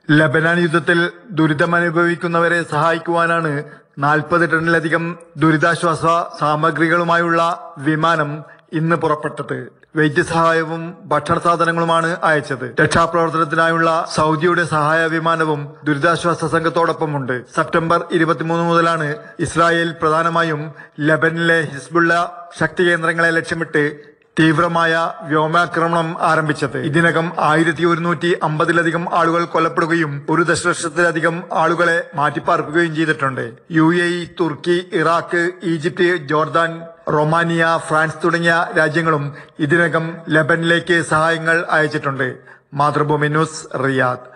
ലബനാൻ യുദ്ധത്തിൽ ദുരിതമനുഭവിക്കുന്നവരെ സഹായിക്കുവാനാണ് നാൽപ്പത് ടണ്ണിലധികം ദുരിതാശ്വാസ സാമഗ്രികളുമായുള്ള വിമാനം ഇന്ന് പുറപ്പെട്ടത് വൈദ്യസഹായവും ഭക്ഷണ സാധനങ്ങളുമാണ് അയച്ചത് രക്ഷാപ്രവർത്തനത്തിനായുള്ള സൗദിയുടെ സഹായ വിമാനവും ദുരിതാശ്വാസ സംഘത്തോടൊപ്പമുണ്ട് സെപ്റ്റംബർ ഇരുപത്തിമൂന്ന് മുതലാണ് ഇസ്രായേൽ പ്രധാനമായും ലബനിലെ ഹിസ്ബുള്ള ശക്തി കേന്ദ്രങ്ങളെ ലക്ഷ്യമിട്ട് തീവ്രമായ വ്യോമാക്രമണം ആരംഭിച്ചത് ഇതിനകം ആയിരത്തി ഒരുന്നൂറ്റി അമ്പതിലധികം ആളുകൾ കൊല്ലപ്പെടുകയും ഒരു ദശലക്ഷത്തിലധികം ആളുകളെ മാറ്റിപ്പാർക്കുകയും ചെയ്തിട്ടുണ്ട് യു എ ഇ തുർക്കി Iraq Egypt Jordan Romania France തുടങ്ങിയ രാജ്യങ്ങളും ഇതിനകം ലബനിലേക്ക് സഹായങ്ങൾ അയച്ചിട്ടുണ്ട് മാതൃഭൂമി ന്യൂസ് റിയാദ്